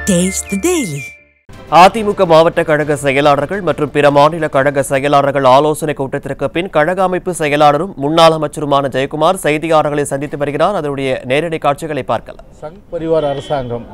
Taste the Daily. AIADMK மாவட்ட கழக செயலாளர்கள் மற்றும் பிற மாநில கழக செயலாளர்கள் ஆலோசனை கூட்டத்திற்கு பின் கழக அமைப்பு செயலாளரும் முன்னாள் அமைச்சருமான ஜெயக்குமார் செய்தியாளர்களை சந்தித்து வருகிறார் அதனுடைய நேரடி காட்சிகளை பார்க்கலாம் சங் பரிவார் அரசாங்கம்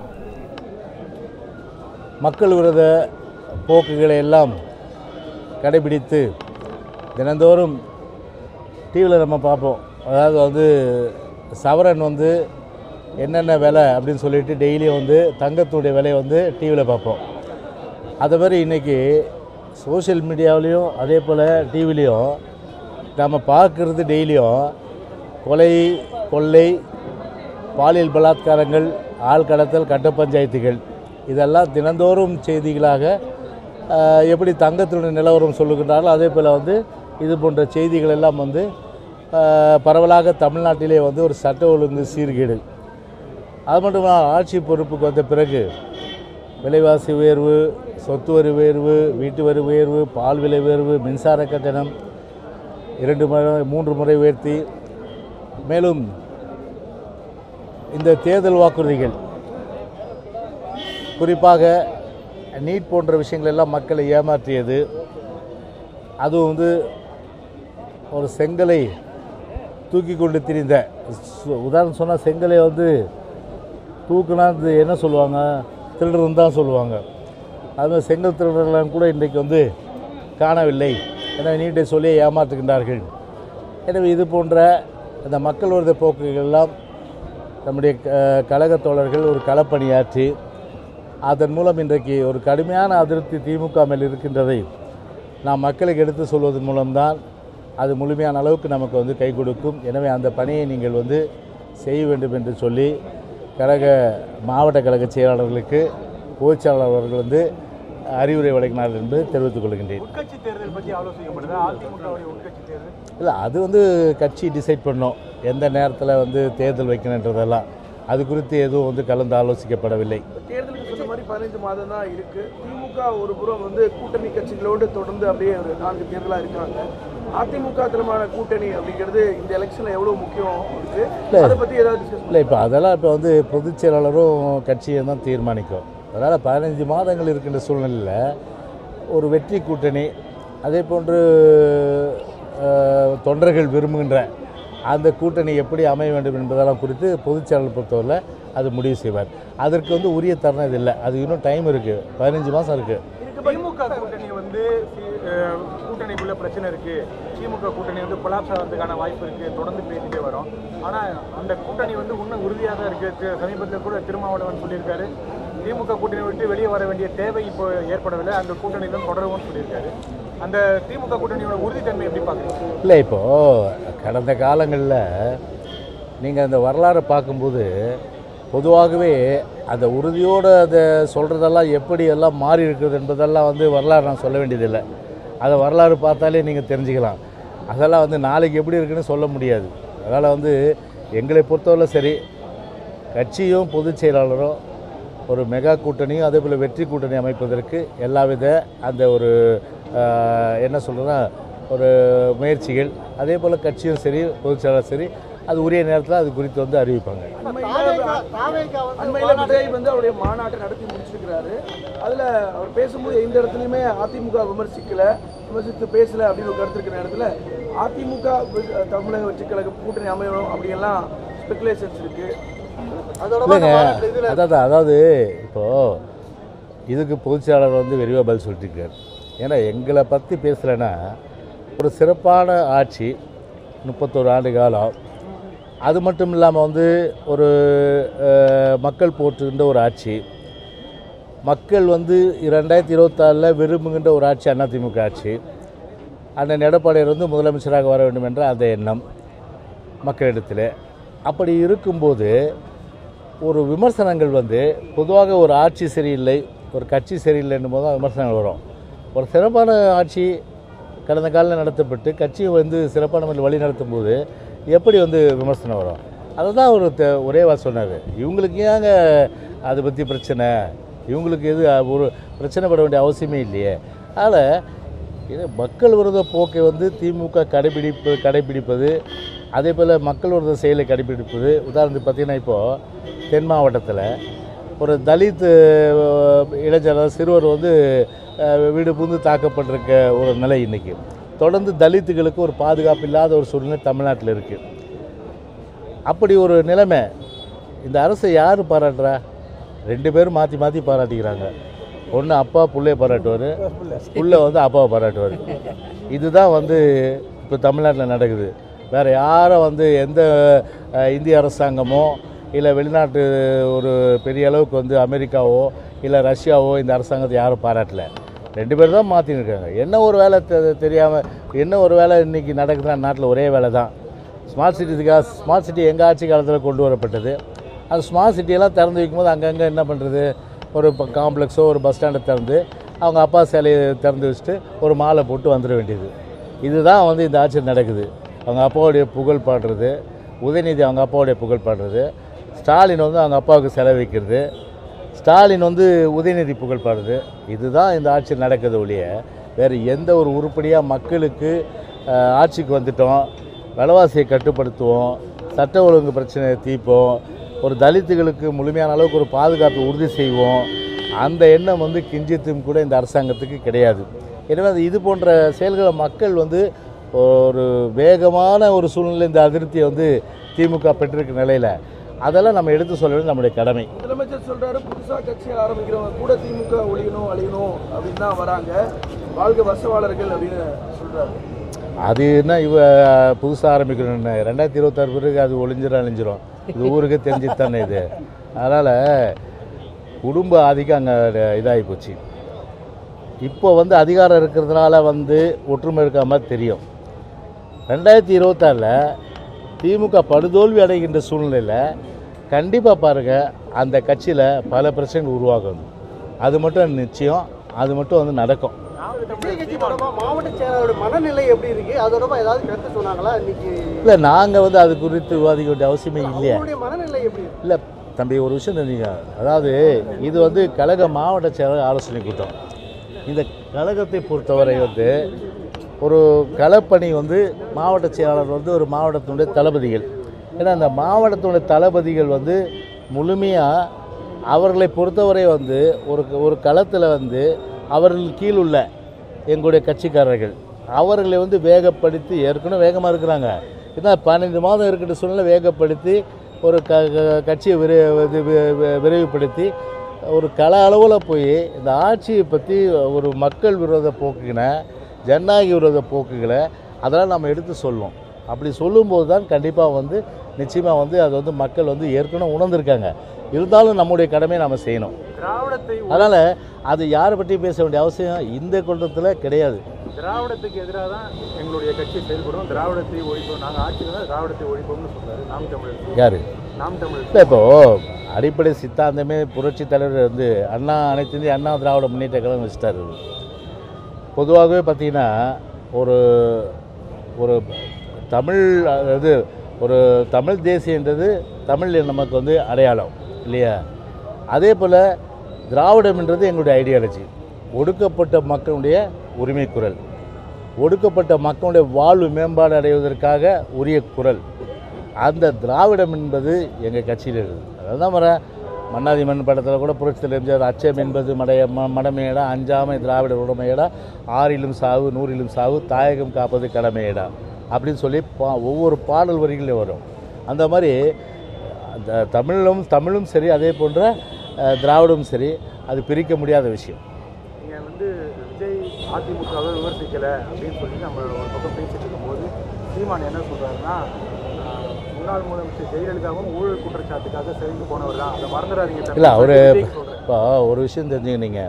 மக்கள் விரோத போக்குகளை எல்லாம் கடைபிடித்து தினந்தோறும் டிவியில் நம்ம பார்ப்போம் அதாவது வந்து சவரன் வந்து என்னென்ன விலை அப்படின்னு சொல்லிட்டு டெய்லியும் வந்து தங்கத்துடைய விலையை வந்து டிவியில் பார்ப்போம் அதை மாதிரி இன்றைக்கி சோஷியல் மீடியாவிலையும் அதே போல் டிவிலையும் நம்ம பார்க்குறது டெய்லியும் கொலை கொள்ளை பாலியல் பலாத்காரங்கள் ஆள் கடத்தல் கட்ட பஞ்சாயத்துகள் இதெல்லாம் தினந்தோறும் செய்திகளாக ஆஹ், எப்படி தங்கத்தினுடைய நிலவரம் சொல்லுகின்றாலும் அதே போல் வந்து இது போன்ற செய்திகள் எல்லாம் வந்து ஆஹ், பரவலாக தமிழ்நாட்டிலே வந்து ஒரு சட்ட ஒழுங்கு சீர்கேடு அது மட்டும் இல்லாமல் ஆட்சி பொறுப்புக்கு வந்த பிறகு விலைவாசி உயர்வு சொத்து வரி உயர்வு வீட்டு வரி உயர்வு பால் விலை உயர்வு மின்சார கட்டணம் இரண்டு முறை மூன்று முறை உயர்த்தி மேலும் இந்த தேர்தல் வாக்குறுதிகள் குறிப்பாக நீட் போன்ற விஷயங்கள் எல்லாம் மக்களை ஏமாற்றியது அதுவும் வந்து ஒரு செங்கலை தூக்கி கொண்டு திரிந்த சு- உதாரணம் சொன்னால் செங்கலை வந்து தூக்குனா இது என்ன சொல்லுவாங்க திருடுறதுன்னு தான் சொல்லுவாங்க அதுமாதிரி செங்கல் திருடர்களாம் கூட இன்றைக்கு வந்து காணவில்லை எனவே நீட்டை சொல்லி ஏமாற்றுகின்றார்கள் எனவே இது போன்ற இந்த மக்கள் விரோத போக்குகள் எல்லாம் நம்முடைய க- கழகத் தோழர்கள் ஒரு களப்பணியாற்றி அதன் மூலம் இன்றைக்கு ஒரு கடுமையான அதிருப்தி திமுக மேல் இருக்கின்றதை நாம் மக்களுக்கு எடுத்து சொல்வதன் மூலம்தான் அது முழுமையான அளவுக்கு நமக்கு வந்து கை கொடுக்கும் எனவே அந்த பணியை நீங்கள் வந்து செய்ய வேண்டும் என்று சொல்லி கழக மாவட்ட கழக செயலாளர்களுக்கு பொதுச்செயலாளர் அவர்கள் வந்து அறிவுரை வழங்கினார் என்று தெரிவித்துக் கொள்கின்றேன் உட்கட்சி தேர்தல் பற்றி ஆலோசிக்கப்படுது அதிமுகவுடைய உட்கட்சி தேர்தல் இல்லை அது வந்து கட்சி டிசைட் பண்ணோம் எந்த நேரத்தில் வந்து தேர்தல் வைக்கணுன்றதெல்லாம் அது குறித்து எதுவும் வந்து கலந்து ஆலோசிக்கப்படவில்லை தேர்தலுக்கு சொன்ன மாதிரி பதினைந்து மாதம் தான் இருக்கு திமுக ஒரு புறம் வந்து கூட்டணி கட்சிகளோடு தொடர்ந்து அப்படியே ஒரு நான்கு தேர்தலாக இருக்காங்க அதிமுக தலைமையான கூட்டணி அப்படிங்கிறது இந்த எலெக்ஷன்ல எவ்வளவு முக்கியம் இருக்கு அதை பத்தி ஏதாவது டிஸ்கஸ் இல்லை இப்போ அதெல்லாம் இப்போ வந்து பொதுச் செயலாளரும் கட்சியும் தான் தீர்மானிக்கும் அதனால் பதினஞ்சு மாதங்கள் இருக்கின்ற சூழ்நிலையில் ஒரு வெற்றி கூட்டணி அதே போன்று அஹ், தொண்டர்கள் விரும்புகின்ற அந்த கூட்டணி எப்படி அமைய வேண்டும் என்பதெல்லாம் குறித்து பொதுச் செயலாளர் பொறுத்தவரையில் அது முடிவு செய்வார் அதற்கு வந்து உரிய தருணம் இது இல்லை அது இன்னும் டைம் இருக்குது பதினஞ்சு மாதம் இருக்குது திமுக கூட்டணி வந்து அஹ், கூட்டணிக்குள்ள பிரச்சனை இருக்கு திமுக கூட்டணி வந்து கொலாப்ஸ் ஆகிறதுக்கான வாய்ப்பு இருக்கு தொடர்ந்து பேசிட்டே வரோம் ஆனா அந்த கூட்டணி வந்து இன்னும் உறுதியாக தான் இருக்கு தி- சமீபத்தில் கூட திருமாவளவன் சொல்லியிருக்காரு திமுக கூட்டணி விட்டு வெளியே வர வேண்டிய தேவை இப்போ ஏற்படவில்லை அந்த கூட்டணி தான் தொடரும்னு சொல்லியிருக்காரு அந்த திமுக கூட்டணியோட உறுதித்தன்மை எப்படி பார்க்குறீங்க இல்லை இப்போது கடந்த காலங்களில் நீங்கள் அந்த வரலாறை பார்க்கும்போது பொதுவாகவே அந்த உறுதியோடு அதை சொல்கிறதெல்லாம் எப்படி எல்லாம் மாறி இருக்குது என்பதெல்லாம் வந்து வரலாறு நான் சொல்ல வேண்டியதில்லை அதை வரலாறு பார்த்தாலே நீங்கள் தெரிஞ்சுக்கலாம் அதெல்லாம் வந்து நாளைக்கு எப்படி இருக்குன்னு சொல்ல முடியாது அதனால் வந்து எங்களை பொறுத்தவரை சரி கட்சியும் பொதுச் செயலாளரும் ஒரு மெகா கூட்டணியும் அதே போல் வெற்றி கூட்டணி அமைப்பதற்கு எல்லாவித அந்த ஒரு ஆஹ், என்ன சொல்கிறதுனா ஒரு முயற்சிகள் அதே போல் கட்சியும் சரி பொதுச் செயலாளர் சரி அது உரிய நேரத்தில் அது குறித்து வந்து அறிவிப்பாங்க அண்மையில விஜய் வந்து அவருடைய மாநாட்டை நடத்தி முடிச்சிருக்கிறாரு அதுல அவர் பேசும்போது எந்த இடத்துலயுமே அதிமுக விமர்சிக்கல விமர்சித்து பேசல அப்படின்னு ஒரு கருத்து இருக்கிற நேரத்துல அதிமுக வி- தமிழக வெற்றி கழக கூட்டணி அமையணும் அப்படியெல்லாம் ஸ்பெகுலேஷன்ஸ் இருக்கு அதோட இல்லைங்க அதாவது அதாவது இப்போது இதுக்கு பொதுச் செயலாளர் வந்து விரிவாக பதில் சொல்லிட்டு இருக்காரு ஏன்னா எங்களை பற்றி பேசலைன்னா ஒரு சிறப்பான ஆட்சி முப்பத்தோரு ஆண்டு காலம் அது மட்டும் இல்லாமல் வந்து ஒரு அஹ், மக்கள் போற்றுகின்ற ஒரு ஆட்சி மக்கள் வந்து ரெண்டாயிரத்தி இருபத்தாறில் விரும்புகின்ற ஒரு ஆட்சி அதிமுக ஆட்சி அண்ணன் எடப்பாடியார் வந்து முதலமைச்சராக வர வேண்டும் என்ற அந்த எண்ணம் மக்களிடத்தில் அப்படி இருக்கும்போது ஒரு விமர்சனங்கள் வந்து பொதுவாக ஒரு ஆட்சி சரியில்லை ஒரு கட்சி சரியில்லைன்னும் போது தான் விமர்சனங்கள் வரும் ஒரு சிறப்பான ஆட்சி கடந்த காலில் நடத்தப்பட்டு கட்சியை வந்து சிறப்பான முறையில் வழி நடத்தும் போது எப்படி வந்து விமர்சனம் வரும் அதை தான் ஒரு த- ஒரே வார்த்தை சொன்னார் இவங்களுக்கு ஏங்க அதை பற்றி பிரச்சனை இவங்களுக்கு எது ஒரு பிரச்சனைப்பட வேண்டிய அவசியமே இல்லையே அதனால் இது மக்கள் விரோத போக்கை வந்து திமுக கடைபிடிப்பு கடைபிடிப்பது அதே போல் மக்கள் விரோத செயலை கடைபிடிப்பது உதாரணத்துக்கு பார்த்தீங்கன்னா இப்போது தென் மாவட்டத்தில் ஒரு தலித் அஹ், இளைஞர் சிறுவர் வந்து அஹ், வீடு புகுந்து தாக்கப்பட்டிருக்க ஒரு நிலை இன்னைக்கு தொடர்ந்து தலித்துகளுக்கு ஒரு பாதுகாப்பு இல்லாத ஒரு சூழ்நிலை தமிழ்நாட்டில் இருக்குது அப்படி ஒரு நிலைமை இந்த அரசை யார் பாராட்டுறா ரெண்டு பேரும் மாற்றி மாற்றி பாராட்டிக்கிறாங்க ஒன்று அப்பா புள்ளைய பாராட்டுவார் புள்ள வந்து அப்பாவை பாராட்டுவார் இதுதான் வந்து இப்போ தமிழ்நாட்டில் நடக்குது வேறு யாரும் வந்து எந்த அஹ், இந்திய அரசாங்கமோ இல்லை வெளிநாட்டு ஒரு பெரிய அளவுக்கு வந்து அமெரிக்காவோ இல்லை ரஷ்யாவோ இந்த அரசாங்கத்தை யாரும் பாராட்டல ரெண்டு பேர் தான் மாற்றின்னு இருக்காங்க என்ன ஒரு வேலை தெ- தெரியாமல் என்ன ஒரு வேலை இன்றைக்கி நடக்குதுன்னா நாட்டில் ஒரே வேலை தான் ஸ்மார்ட் சிட்டிஸுக்காக ஸ்மார்ட் சிட்டி எங்கள் ஆட்சி காலத்தில் கொண்டு வரப்பட்டது அந்த ஸ்மார்ட் சிட்டியெல்லாம் திறந்து வைக்கும்போது அங்கங்கே என்ன பண்ணுறது ஒரு காம்ப்ளெக்ஸோ ஒரு பஸ் ஸ்டாண்டை திறந்து அவங்க அப்பா சிலையை திறந்து வச்சுட்டு ஒரு மாலை போட்டு வந்துட வேண்டியது இதுதான் வந்து இந்த ஆட்சி நடக்குது அவங்க அப்பாவுடைய புகழ் பாடுறது உதயநிதி அவங்க அப்பாவுடைய புகழ் பாடுறது ஸ்டாலின் வந்து அவங்க அப்பாவுக்கு செலவழிக்கிறது ஸ்டாலின் வந்து உதயநிதி புகழ் பாடுறது இதுதான் இந்த ஆட்சியில் நடக்குது ஒழிய வேறு எந்த ஒரு உருப்படியாக மக்களுக்கு அஹ், ஆட்சிக்கு வந்துட்டோம் விலைவாசியை கட்டுப்படுத்துவோம் சட்ட ஒழுங்கு பிரச்சனையை தீர்ப்போம் ஒரு தலித்துகளுக்கு முழுமையான அளவுக்கு ஒரு பாதுகாப்பை உறுதி செய்வோம் அந்த எண்ணம் வந்து கிஞ்சித்தும் கூட இந்த அரசாங்கத்துக்கு கிடையாது எனவே அது இது போன்ற செயல்களை மக்கள் வந்து ஒரு வேகமான ஒரு சூழ்நிலை இந்த அதிருப்தியை வந்து திமுக பெற்றிருக்க நிலையில் அதெல்லாம் நம்ம எடுத்து சொல்ல வேண்டியது நம்முடைய கடமை முதலமைச்சர் சொல்றாரு புதுசா கட்சி ஆரம்பிக்கிறவங்க கூட திமுக ஒழியணும் அழியணும் அப்படின்னு தான் வராங்க வாழ்க வசவாளர்கள் அப்படின்னு சொல்றாரு அது என்ன இவ புதுசாக ஆரம்பிக்கணும்னு ரெண்டாயிரத்தி இருபத்தாறு பிறகு அது ஒளிஞ்சிரும் அழிஞ்சிரும் இது ஊருக்கே தெரிஞ்சு தானே இது அதனால் குடும்ப ஆதிக்கம் அங்கே இதாகி போச்சு இப்போ வந்து அதிகாரம் இருக்கிறதுனால வந்து ஒற்றுமை இருக்க மாதிரி தெரியும் ரெண்டாயிரத்தி இருபத்தாறில் திமுக படுதோல்வி அடைகின்ற சூழ்நிலையில் கண்டிப்பாக பாருங்கள் அந்த கட்சியில் பல பிரச்சனைகள் உருவாகும் அது மட்டும் நிச்சயம் அது மட்டும் வந்து நடக்கும் விஜய் கட்சி தொடர்பா மாவட்ட செயலாளரோட மனநிலை எப்படி இருக்கு அது தொடர்பா ஏதாவது கருத்து சொன்னாங்களா இன்னைக்கு இல்லை நாங்கள் வந்து அது குறித்து விவாதிக்க வேண்டிய அவசியமே இல்லையே அவங்களுடைய மனநிலை எப்படி இருக்கு இல்லை தம்பி ஒரு விஷயம் தெரிஞ்சுங்க அதாவது இது வந்து கழக மாவட்ட செயலர் ஆலோசனை கூட்டம் இந்த கழகத்தை பொறுத்தவரை வந்து ஒரு களப்பணி வந்து மாவட்ட செயலாளர் வந்து ஒரு மாவட்டத்தினுடைய தளபதிகள் ஏன்னா அந்த மாவட்டத்தினுடைய தளபதிகள் வந்து முழுமையாக அவர்களை பொறுத்தவரை வந்து ஒரு ஒரு களத்தில் வந்து அவர்கள் கீழ் உள்ள எங்களுடைய கட்சிக்காரர்கள் அவர்களை வந்து வேகப்படுத்தி ஏற்கனவே வேகமாக இருக்கிறாங்க இதான் பன்னெண்டு மாதம் இருக்கிற சூழ்நிலை வேகப்படுத்தி ஒரு க க- கட்சியை விரை இது வி- வி- விரைவுபடுத்தி ஒரு கள அளவில் போய் இந்த ஆட்சியை பற்றி ஒரு மக்கள் விரோத போக்குகின ஜனநாயக விரோத போக்குகளை அதெல்லாம் நம்ம எடுத்து சொல்லுவோம் அப்படி சொல்லும்போது தான் கண்டிப்பாக வந்து நிச்சயமாக வந்து அது வந்து மக்கள் வந்து ஏற்கனவே உணர்ந்திருக்காங்க இருந்தாலும் நம்முடைய கடமையை நம்ம செய்யணும் திராவிடத்தை அதனால் அது யாரை பற்றி பேச வேண்டிய அவசியம் இந்த கூட்டத்தில் கிடையாது திராவிடத்துக்கு எதிராக தான் எங்களுடைய கட்சி செயல்படும் திராவிடத்தை ஒழிப்போம் நாங்கள் ஆட்சியில் தான் திராவிடத்தை ஒழிப்போம்னு சொல்றாரு நாம் தமிழர் யார் நாம் தமிழர் இல்லை இப்போது அடிப்படை சித்தாந்தமே புரட்சி தலைவர் வந்து அண்ணா அனைத்து இந்திய அண்ணா திராவிட முன்னேற்ற கழகம் வச்சுட்டாரு பொதுவாகவே பார்த்தீங்கன்னா ஒரு ஒரு தமிழ் அதாவது ஒரு தமிழ் தேசியன்றது தமிழ் நமக்கு வந்து அடையாளம் இல்லையா அதே போல் திராவிடம்ன்றது எங்களுடைய ஐடியாலஜி ஒடுக்கப்பட்ட மக்களுடைய உரிமை குரல் ஒடுக்கப்பட்ட மக்களுடைய வாழ்வு மேம்பாடு அடைவதற்காக உரிய குரல் அந்த திராவிடம் என்பது எங்கள் கட்சியில் இருக்குது அதுதான் வர மன்னாதி மண் படத்தில் கூட புரட்சித்தில் எம்ஜிஆர் அச்சம் என்பது மடைய ம மடமையடா அஞ்சாமை திராவிட உடமையடா ஆறிலும் சாவு நூறிலும் சாவு தாயகம் காப்பது கடமையடா அப்படின்னு சொல்லி பா ஒவ்வொரு பாடல் வரிகளில் வரும் அந்த மாதிரி அந்த தமிழும் தமிழும் சரி அதே போன்ற அஹ், திராவிடமும் சரி அது பிரிக்க முடியாத விஷயம் நீங்க வந்து விஜய் அதிமுகவை விமர்சிக்கல அப்படின்னு சொல்லி நம்ம ஒரு பக்கம் பேசிட்டு இருக்கும்போது சீமான் என்ன சொல்றாருன்னா ஆஹ், முன்னாள் முதலமைச்சர் ஜெயலலிதாவும் ஊழல் குற்றச்சாட்டுக்காக சிறைக்கு போனவர் தான் அதை மறந்துடாதீங்க தம்பி. இல்லை அவர் விஜய்க்கு சொல்றேன். இப்போ ஒரு விஷயம் தெரிஞ்சுக்கினீங்க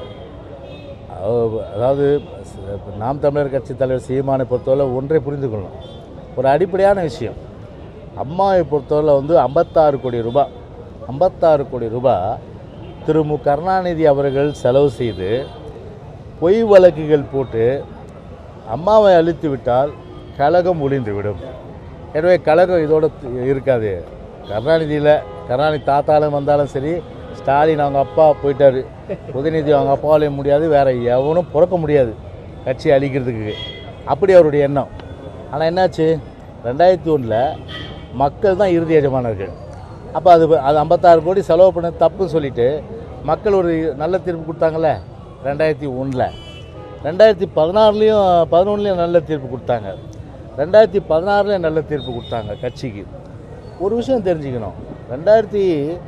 அவ- அதாவது ச- இப்ப நாம் தமிழர் கட்சி தலைவர் சீமானை பொறுத்தவரை ஒன்றை புரிந்து கொள்ளணும் ஒரு அடிப்படையான விஷயம் அம்மாவை பொறுத்தவரை வந்து ஐம்பத்தாறு கோடி ரூபாய் ஐம்பத்தாறு கோடி ரூபாய் திரு மு கருணாநிதி அவர்கள் செலவு செய்து பொய் வழக்குகள் போட்டு அம்மாவை அழித்து விட்டால் கழகம் ஒளிந்துவிடும் எனவே கழகம் இதோட தி- இருக்காது கருணாநிதியில் கருணாநிதி தாத்தாலும் வந்தாலும் சரி ஸ்டாலின் அவங்க அப்பா போயிட்டாரு உதயநிதி அவங்க அப்பாவாலையும் முடியாது வேற எவனும் பிறக்க முடியாது கட்சி அழிக்கிறதுக்கு அப்படி அவருடைய எண்ணம் ஆனால் என்னாச்சு ரெண்டாயிரத்தி ஒன்றில் மக்கள் தான் இறுதி எஜமானர்கள் அப்போ அது அது ஐம்பத்தாறு கோடி செலவு பண்ண தப்புன்னு சொல்லிட்டு மக்கள் ஒரு நல்ல தீர்ப்பு கொடுத்தாங்கல்ல ரெண்டாயிரத்தி ஒன்றில் ரெண்டாயிரத்தி பதினாறுலேயும் பதினொன்றுலேயும் நல்ல தீர்ப்பு கொடுத்தாங்க ரெண்டாயிரத்தி பதினாறுலேயும் நல்ல தீர்ப்பு கொடுத்தாங்க கட்சிக்கு ஒரு விஷயம் தெரிஞ்சுக்கணும் ரெண்டாயிரத்தி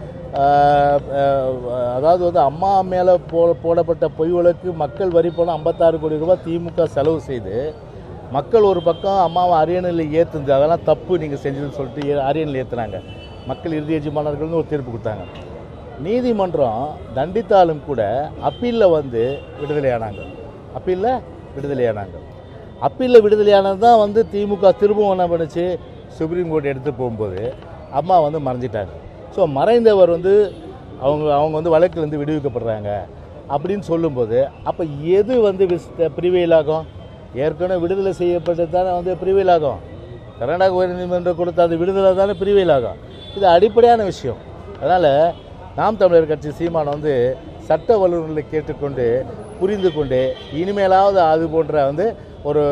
ஆஹ், ஆஹ், அதாவது வந்து அம்மா மேலே போ போடப்பட்ட பொய் வழக்கு மக்கள் வரி பணம் ஐம்பத்தாறு கோடி ரூபாய் திமுக செலவு செய்து மக்கள் ஒரு பக்கம் அம்மாவை அரியணையில் ஏற்றுந்து அதெல்லாம் தப்பு நீங்கள் செஞ்சதுன்னு சொல்லிட்டு ஏ- அரியணையில் ஏற்றுனாங்க மக்கள் இறுதி எஜமானர்கள்னு ஒரு தீர்ப்பு கொடுத்தாங்க நீதிமன்றம் தண்டித்தாலும் கூட அப்பீலில் வந்து விடுதலையானாங்க அப்பீலில் விடுதலையானாங்க அப்பீலில் விடுதலையானது தான் வந்து திமுக திரும்பவும் என்ன பண்ணுச்சு சுப்ரீம் கோர்ட் எடுத்து போகும்போது அம்மா வந்து மறைஞ்சிட்டாங்க ஸோ மறைந்தவர் வந்து அவங்க அவங்க வந்து வழக்கிலேருந்து விடுவிக்கப்படுறாங்க அப்படின்னு சொல்லும்போது அப்போ எது வந்து பிரிவையில் ஆகும் ஏற்கனவே விடுதலை செய்யப்பட்டது தானே வந்து பிரிவையில் ஆகும் கர்நாடக உயர்நீதிமன்றம் கொடுத்த அந்த விடுதலை தானே பிரிவையில் ஆகும் இது அடிப்படையான விஷயம் அதனால் நாம் தமிழர் கட்சி சீமான் வந்து சட்ட வல்லுநர்களை கேட்டுக்கொண்டு புரிந்து கொண்டு இனிமேலாவது அது போன்ற வந்து ஒரு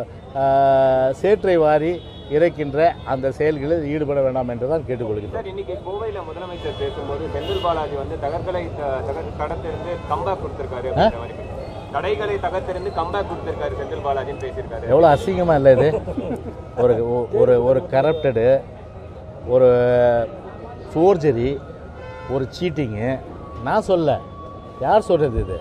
ஆஹ், சேற்றை வாரி இறைக்கின்ற அந்த செயல்களில் ஈடுபட வேண்டாம் என்று தான் கேட்டுக்கொள்கிறேன் சார் இன்னைக்கு கோவையில முதலமைச்சர் பேசும்போது செந்தில் பாலாஜி வந்து தகர்களை த- தகர் கடத்திருந்து கம்பேக் கொடுத்திருக்காரு அப்படின்ற மாதிரி பேசி- தடைகளை தகர்த்திருந்து கம்பேக் கொடுத்திருக்காரு செந்தில் பாலாஜின்னு பேசியிருக்காரு எவ்வளோ அசிங்கமாக இல்லை இது ஒரு ஒ- ஒரு ஒரு கரப்டடு ஒரு ஃபோர்ஜரி ஒரு சீட்டிங்கு நான் சொல்ல யார் சொல்கிறது இது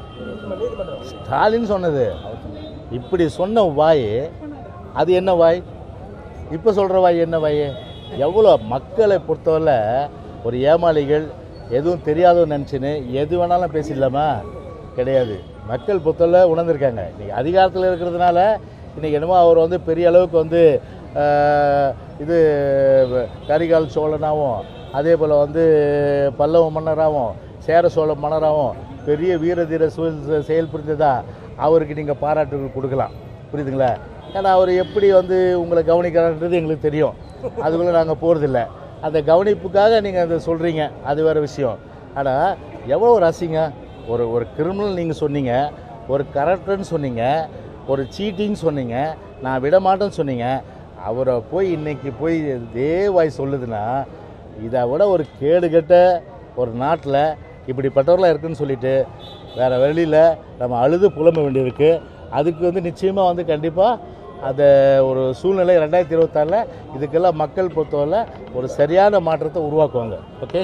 ஸ்டாலின் சொன்னது இப்படி சொன்ன வாய் அது என்ன வாய் இப்போ சொல்கிற வாய் என்ன வாய் எவ்வளோ மக்களை பொறுத்தவரை ஒரு ஏமாளிகள் எதுவும் தெரியாதவன்னு நினச்சின்னு எது வேணாலும் பேசிடலாமா கிடையாது மக்கள் பொறுத்தவரை உணர்ந்திருக்காங்க இன்றைக்கி அதிகாரத்தில் இருக்கிறதுனால இன்றைக்கி என்னமோ அவர் வந்து பெரிய அளவுக்கு வந்து ஆஹ், இது கரிகால் சோழனாகவும் அதே போல் வந்து பல்லவ மன்னராகவும் சேர சோழ மன்னராகவும் பெரிய வீர தீர சூழல் செயல் புரிந்ததா அவருக்கு நீங்கள் பாராட்டுகள் கொடுக்கலாம் புரியுதுங்களா ஏன்னா அவர் எப்படி வந்து உங்களை கவனிக்கிறான்றது எங்களுக்கு தெரியும் அதுக்குள்ளே நாங்கள் போகிறதில்ல அந்த கவனிப்புக்காக நீங்கள் அதை சொல்கிறீங்க அது வேறு விஷயம் ஆனால் எவ்வளோ ஒரு அசிங்கம் ஒரு ஒரு கிரிமினல் நீங்கள் சொன்னீங்க ஒரு கரெக்டர்னு சொன்னீங்க ஒரு சீட்டிங் சொன்னீங்க நான் விட மாட்டேன்னு சொன்னீங்க அவரை போய் இன்னைக்கு போய் இதே வாய் சொல்லுதுன்னா இதை விட ஒரு கேடுகெட்ட ஒரு நாட்டில் இப்படிப்பட்டவர்களாக இருக்குன்னு சொல்லிட்டு வேறு வழியில் நம்ம அழுது புலம்ப வேண்டியிருக்கு அதுக்கு வந்து நிச்சயமாக வந்து கண்டிப்பாக அந்த ஒரு சூழ்நிலை ரெண்டாயிரத்தி இருபத்தாறில் இதுக்கெல்லாம் மக்கள் பொறுத்தவரை ஒரு சரியான மாற்றத்தை உருவாக்குவாங்க ஓகே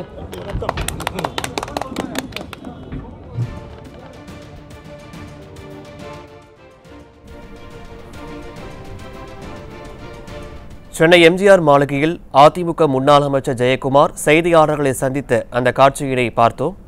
சென்னை எம்ஜிஆர் மாளிகையில் அதிமுக முன்னாள் அமைச்சர் ஜெயக்குமார் செய்தியாளர்களை சந்தித்த அந்த காட்சியினை பார்த்தோம்